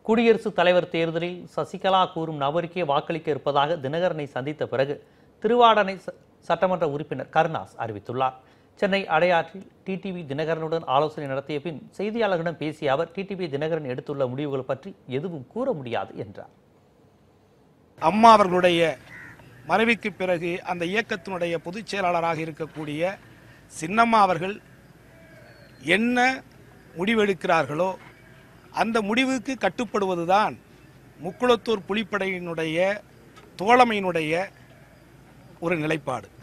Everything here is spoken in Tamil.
குடியரசுத் தலைவர் தேர்தலில் சசிகலா கூறும் நபருக்கே வாக்களிக்க இருப்பதாக தினகரனை சந்தித்த பிறகு திருவாடனை ச- சட்டமன்ற உறுப்பினர் கருணாஸ் அறிவித்துள்ளார் சென்னை அடையாற்றில் டிடிவி தினகரனுடன் ஆலோசனை நடத்திய பின் செய்தியாளர்களிடம் பேசிய அவர் டிடிவி தினகரன் எடுத்துள்ள முடிவுகள் பற்றி எதுவும் கூற முடியாது என்றார் அம்மா அவர்களுடைய மறைவுக்கு பிறகு அந்த இயக்கத்தினுடைய பொதுச் செயலாளராக இருக்கக்கூடிய சின்னம்மா அவர்கள் என்ன முடிவெடுக்கிறார்களோ அந்த முடிவுக்கு கட்டுப்படுவதுதான் முக்குளத்தூர் புலிப்படையினுடைய தோழமையினுடைய ஒரு நிலைப்பாடு